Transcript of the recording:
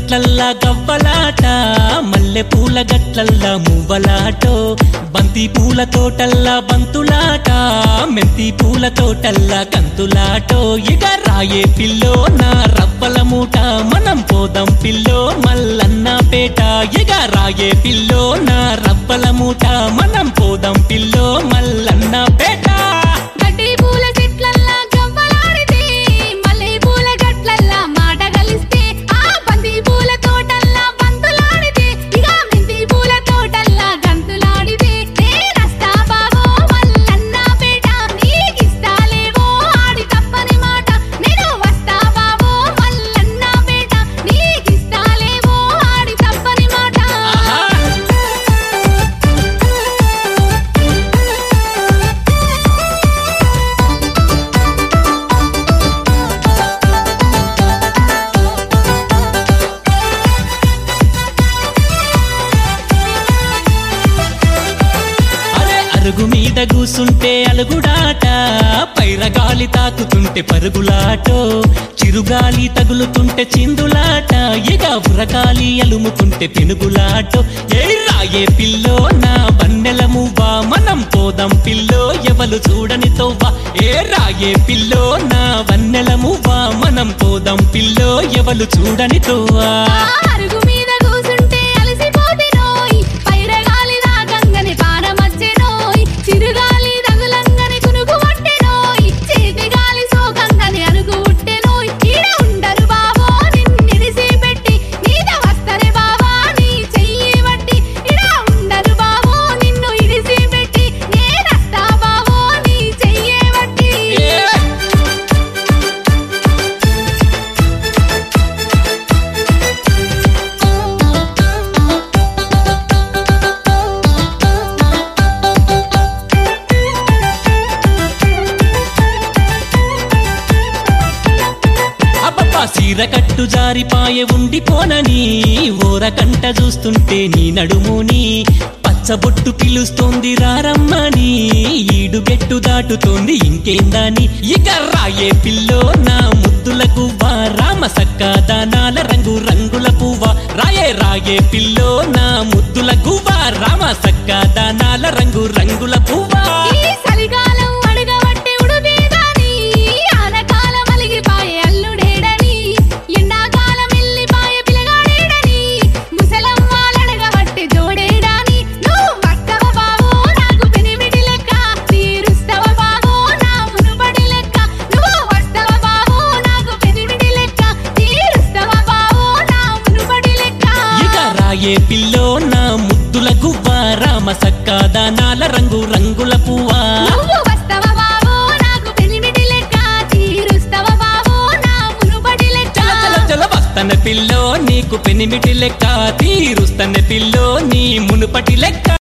గట్లల్లా గవ్వలాట మల్లె పూల గట్లల్లా మువ్వలాటో బంతి పూల తోటల్లా బంతులాట మెంతి పూల తోటల్లా కంతులాటో ఇక రాయే పిల్లో నా రవ్వల మూట మనం పోదాం పిల్లో మల్లన్న పేట ఇక రాయే పిల్లో నా రవ్వల మూట మనం పోదాం పిల్లో మల్లన్న పేట గడ్డి పూల చెట్లల్లా గవ్వలాడితే మల్లె పూల గట్లల్లా మాట కలిస్తే ఆ బంతి పూల తోటల్లా బంతులాడితే ఇక మెంతి పూల తోటల్లా గంతులాడితే నేనస్తా బావో మల్లన్న పేట నీకిస్తాలేవో ఆడి తప్పని మాట నేను వస్తా బావో మల్లన్న పేట నీకిస్తాలేవో ఆడి తప్పని మాట అరే అరుగు మీద కూసుంటే అలుగుడాట పైరగాలి తాకుతుంటే పరుగులాటో చిరుగాలి తగులుతుంటే చిందులాట ఇక ఉరగాలి అలుముతుంటే పెనుగులాటో ఏ రాయే పిల్లో నా వన్నెల మువ్వా మనం పోదాం పిల్లో ఎవలు చూడని తోవ్వా ఏ రాయే పిల్లో నా వన్నెల మువ్వా మనం పోదాం పిల్లో ఎవలు చూడని తోవ్వా అరుగు మీద కూసుంటే అలసిపోతేనోయ్ పైరగాలి రాగంగని పారమచ్చెనోయ్ చిరుగాలి తగులంగని కునుకు పట్టెనోయ్ చేతి గాలి సోకంగని అరుగు ఉట్టెనోయ్ ఈడ ఉండరు బావో నిన్నిడిసి పెట్టి నీద వస్తరే బావా నీ చెయ్యి బట్టి ఈడ ఉండరు బావో నిన్ను ఇడిసి పెట్టి నేనస్తా బావో నీ చెయ్యే బట్టి ఏ అబ్బబ్బా సీర కట్టు జారిపాయే ఉండిపోనని ఓరకంట చూస్తుంటే నీ నడుముని పచ్చబొట్టు పిలుస్తోంది రారమ్మని ఈడుగెట్టు దాటుతోంది ఇంకేందని ఇక రాయే పిల్లో నా ముద్దుల గువ్వా రామ సక్క దానాల రంగు రంగుల పువ్వా రాయే రాయే పిల్లో నా ముద్దుల గువ్వా రామ సక్క దానాల రంగు రంగుల పువ్వా ఈ చలికాలం అడగబట్టి ఉడుదేదాని ఆనకాలం అలిగిపాయే అల్లుడేడని ఎండాకాలం వెళ్ళిపాయే పిలగాడేడని ముసలమ్మాలడగబట్టి జోడేడాని నువ్వు వస్తవ బావో నాకు పెనిమిటి లెక్క తీరుస్తవ బావో నా మునుబడి లెక్క నువ్వు వస్తవ బావో నాకు పెనిమిటి లెక్క తీరుస్తవ బావో నా మునుబడి లెక్క ఇక రాయే పిల్లో నా ముద్దుల గువ్వ రామ సక్కాదా నాల రంగు రంగుల పువ్వా నువ్వు వస్తవ బావో నాకు పెనిమిటి లెక్క తీరుస్తవ బావో నా మునుబడి లెక్క చల చల చల వస్తన పిల్లో నీకు పెనిమిటి లెక్క తీరుస్తన పిల్లో నీ మునుపటి లెక్క